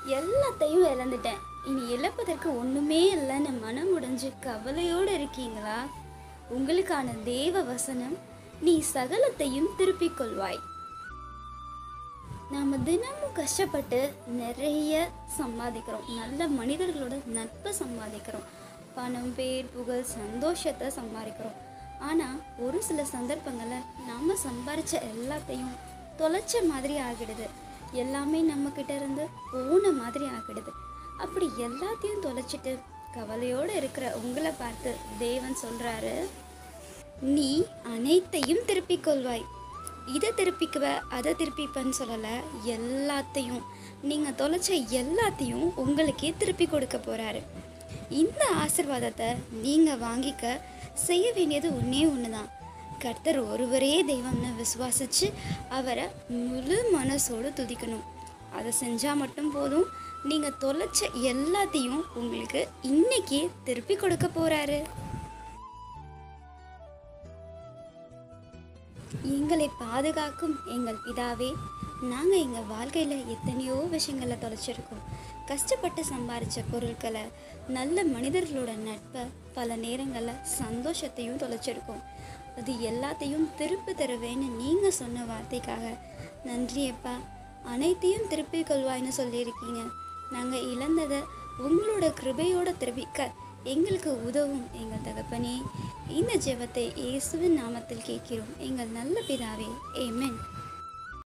எல்லாத்தையும் இழந்துட்டேன் இனி இழப்பதற்கு ஒன்றுமே இல்லைன்னு மனம் உடைஞ்சு கவலையோடு இருக்கீங்களா உங்களுக்கான தேவ வசனம் நீ சகலத்தையும் திருப்பிக் கொள்வாய் நாம் தினமும் கஷ்டப்பட்டு நிறைய சம்பாதிக்கிறோம் நல்ல மனிதர்களோட நட்பை சம்பாதிக்கிறோம் பணம் பேர் புகழ் சந்தோஷத்தை சம்பாதிக்கிறோம் ஆனால் ஒரு சில சந்தர்ப்பங்களில் நாம் சம்பாரித்த எல்லாத்தையும் தொலைச்ச மாதிரி ஆகிடுது எல்லாமே நம்மக்கிட்ட இருந்து போன மாதிரி ஆகிடுது அப்படி எல்லாத்தையும் தொலைச்சிட்டு கவலையோடு இருக்கிற உங்களை பார்த்து தேவன் சொல்கிறாரு நீ அனைத்தையும் திருப்பிக் கொள்வாய் இதை திருப்பிக்குவ அதை திருப்பிப்பேன்னு சொல்லலை எல்லாத்தையும் நீங்கள் தொலைச்ச எல்லாத்தையும் உங்களுக்கே திருப்பி கொடுக்க போகிறாரு இந்த ஆசிர்வாதத்தை நீங்கள் வாங்கிக்க செய்ய வேண்டியது ஒன்றே ஒன்று தான் கர்த்தர் ஒருவரே தெய்வம்னு விசுவாசிச்சு அவரை முழு மனசோடு துதிக்கணும் அதை செஞ்சால் மட்டும் போதும் நீங்கள் தொலைச்ச எல்லாத்தையும் உங்களுக்கு இன்னைக்கே திருப்பி கொடுக்க போகிறாரு எங்களை பாதுகாக்கும் எங்கள் பிதாவே நாங்கள் எங்கள் வாழ்க்கையில் எத்தனையோ விஷயங்களை தொலைச்சிருக்கோம் கஷ்டப்பட்டு சம்பாரித்த பொருட்களை நல்ல மனிதர்களோட நட்பை பல நேரங்களில் சந்தோஷத்தையும் தொலைச்சிருக்கோம் அது எல்லாத்தையும் திருப்பி தருவேன்னு நீங்கள் சொன்ன வார்த்தைக்காக நன்றியப்பா அனைத்தையும் திருப்பி கொள்வாய்ன்னு சொல்லியிருக்கீங்க நாங்கள் இழந்ததை உங்களோட கிருபையோட திருப்பிக்க எங்களுக்கு உதவும் எங்கள் தகப்பனே இந்த ஜெபத்தை இயேசுவின் நாமத்தில் கேட்கிறோம் எங்கள் நல்ல பிதாவே ஏமென்